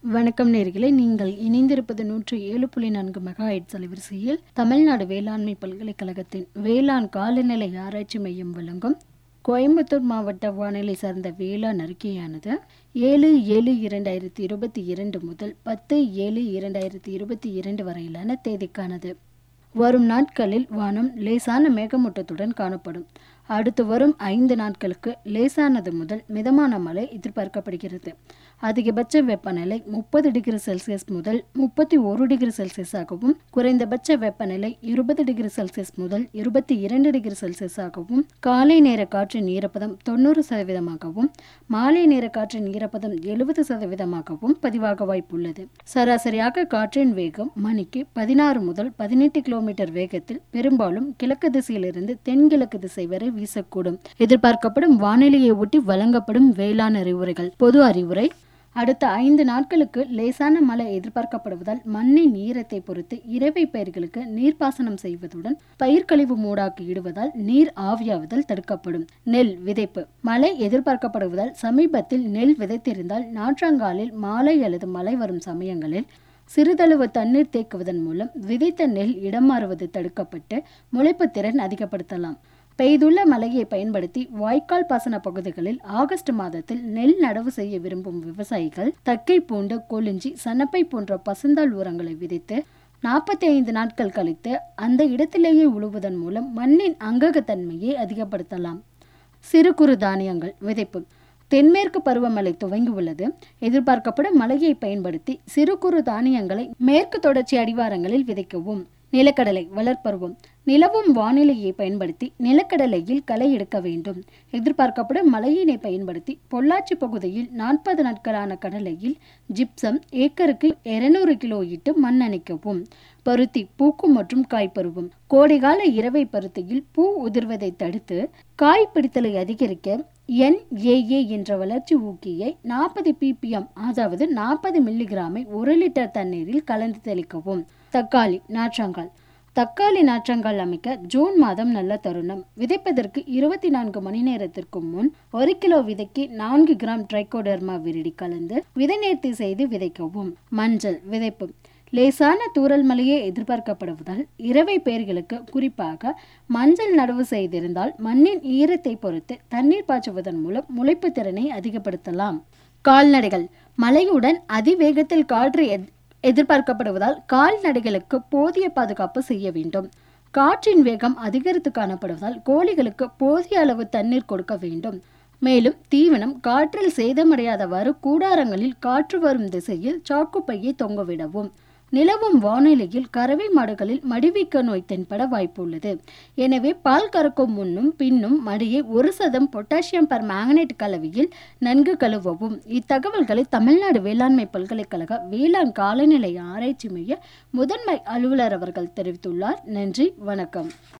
வணக்கம் நேர்களே நீங்கள் இணைந்திருப்பது நூற்று ஏழு புள்ளி நான்கு மெகாஹெட்ஸ் அலைவரிசையில் தமிழ்நாடு வேளாண்மை பல்கலைக்கழகத்தின் வேளாண் காலநிலை ஆராய்ச்சி மையம் வழங்கும் கோயம்புத்தூர் மாவட்ட வானிலை சார்ந்த வேளாண் அறிக்கையானது ஏழு ஏழு இரண்டாயிரத்தி இருபத்தி இரண்டு முதல் பத்து ஏழு இரண்டாயிரத்தி இருபத்தி இரண்டு வரையிலான தேதிக்கானது வரும் நாட்களில் வானம் லேசான மேகமூட்டத்துடன் காணப்படும் அடுத்து வரும் ஐந்து நாட்களுக்கு லேசானது முதல் மிதமான மழை எதிர்பார்க்கப்படுகிறது அதிகபட்ச வெப்பநிலை முப்பது டிகிரி செல்சியஸ் முதல் முப்பத்தி ஒரு டிகிரி செல்சியஸாகவும் குறைந்தபட்ச வெப்பநிலை இருபது டிகிரி செல்சியஸ் முதல் இருபத்தி இரண்டு டிகிரி செல்சியஸாகவும் காலை நேர காற்றின் ஈரப்பதம் தொண்ணூறு சதவீதமாகவும் மாலை நேர காற்றின் ஈரப்பதம் எழுபது சதவீதமாகவும் பதிவாக வாய்ப்புள்ளது சராசரியாக காற்றின் வேகம் மணிக்கு பதினாறு முதல் பதினெட்டு கிலோமீட்டர் வேகத்தில் பெரும்பாலும் கிழக்கு திசையிலிருந்து தென்கிழக்கு திசை வரை வீசக்கூடும் எதிர்பார்க்கப்படும் வானிலையை ஒட்டி வழங்கப்படும் வேளாண் அறிவுரைகள் பொது அறிவுரை அடுத்த ஐந்து நாட்களுக்கு லேசான மழை எதிர்பார்க்கப்படுவதால் மண்ணின் ஈரத்தை பொறுத்து இறவை பயிர்களுக்கு நீர்ப்பாசனம் செய்வதுடன் பயிர்க்கழிவு மூடாக்கி இடுவதால் நீர் ஆவியாவதல் தடுக்கப்படும் நெல் விதைப்பு மழை எதிர்பார்க்கப்படுவதால் சமீபத்தில் நெல் விதைத்திருந்தால் நாற்றங்காலில் மாலை அல்லது மழை வரும் சமயங்களில் சிறிதளவு தண்ணீர் தேக்குவதன் மூலம் விதைத்த நெல் இடம் மாறுவது தடுக்கப்பட்டு முளைப்பு திறன் அதிகப்படுத்தலாம் பெய்துள்ள மழையை பயன்படுத்தி வாய்க்கால் பாசன பகுதிகளில் ஆகஸ்ட் மாதத்தில் நெல் நடவு செய்ய விரும்பும் விவசாயிகள் தக்கை பூண்டு கொளிஞ்சி சனப்பை போன்ற பசுந்தாள் உரங்களை விதைத்து நாற்பத்தி ஐந்து நாட்கள் கழித்து அந்த இடத்திலேயே உழுவதன் மூலம் மண்ணின் அங்ககத்தன்மையை அதிகப்படுத்தலாம் சிறு குறு தானியங்கள் விதைப்பு தென்மேற்கு பருவமழை துவங்கியுள்ளது எதிர்பார்க்கப்படும் மழையை பயன்படுத்தி சிறு குறு தானியங்களை மேற்கு தொடர்ச்சி அடிவாரங்களில் விதைக்கவும் நிலக்கடலை வளர்ப்பருவம் நிலவும் வானிலையை பயன்படுத்தி நிலக்கடலையில் களை எடுக்க வேண்டும் எதிர்பார்க்கப்படும் மழையினை பயன்படுத்தி பொள்ளாச்சி பகுதியில் நாற்பது நாட்களான கடலையில் ஜிப்சம் ஏக்கருக்கு இருநூறு கிலோ இட்டு மண் அணைக்கவும் பருத்தி பூக்கும் மற்றும் காய் பருவம் கோடைகால இரவை பருத்தியில் பூ உதிர்வதை தடுத்து காய் பிடித்தலை அதிகரிக்க என்ஏஏ என்ற வளர்ச்சி ஊக்கியை நாற்பது பிபிஎம் அதாவது நாற்பது மில்லிகிராமை ஒரு லிட்டர் தண்ணீரில் கலந்து தெளிக்கவும் தக்காளி நாற்றங்கால் தக்காளி நாற்றங்கால் அமைக்க ஜூன் மாதம் நல்ல தருணம் விதைப்பதற்கு இருபத்தி நான்கு மணி நேரத்திற்கு முன் ஒரு கிலோ விதைக்கு நான்கு கிராம் ட்ரைகோடர்மா விரிடி கலந்து விதை நேர்த்தி செய்து விதைக்கவும் மஞ்சள் விதைப்பு லேசான தூரல் மழையே எதிர்பார்க்கப்படுவதால் இரவை பயிர்களுக்கு குறிப்பாக மஞ்சள் நடவு செய்திருந்தால் மண்ணின் ஈரத்தை பொறுத்து தண்ணீர் பாய்ச்சுவதன் மூலம் முளைப்பு திறனை அதிகப்படுத்தலாம் கால்நடைகள் மழையுடன் அதிவேகத்தில் காற்று எதிர்பார்க்கப்படுவதால் கால்நடைகளுக்கு போதிய பாதுகாப்பு செய்ய வேண்டும் காற்றின் வேகம் அதிகரித்து காணப்படுவதால் கோழிகளுக்கு போதிய அளவு தண்ணீர் கொடுக்க வேண்டும் மேலும் தீவனம் காற்றில் சேதமடையாதவாறு கூடாரங்களில் காற்று வரும் திசையில் சாக்குப்பையை தொங்கவிடவும் நிலவும் வானிலையில் கறவை மாடுகளில் மடிவீக்க நோய் தென்பட வாய்ப்புள்ளது எனவே பால் கறக்கும் முன்னும் பின்னும் மடியை ஒரு சதம் பொட்டாசியம் பர் மேங்கனேட் கலவையில் நன்கு கழுவவும் இத்தகவல்களை தமிழ்நாடு வேளாண்மை பல்கலைக்கழக வேளாண் காலநிலை ஆராய்ச்சி மைய முதன்மை அலுவலர் அவர்கள் தெரிவித்துள்ளார் நன்றி வணக்கம்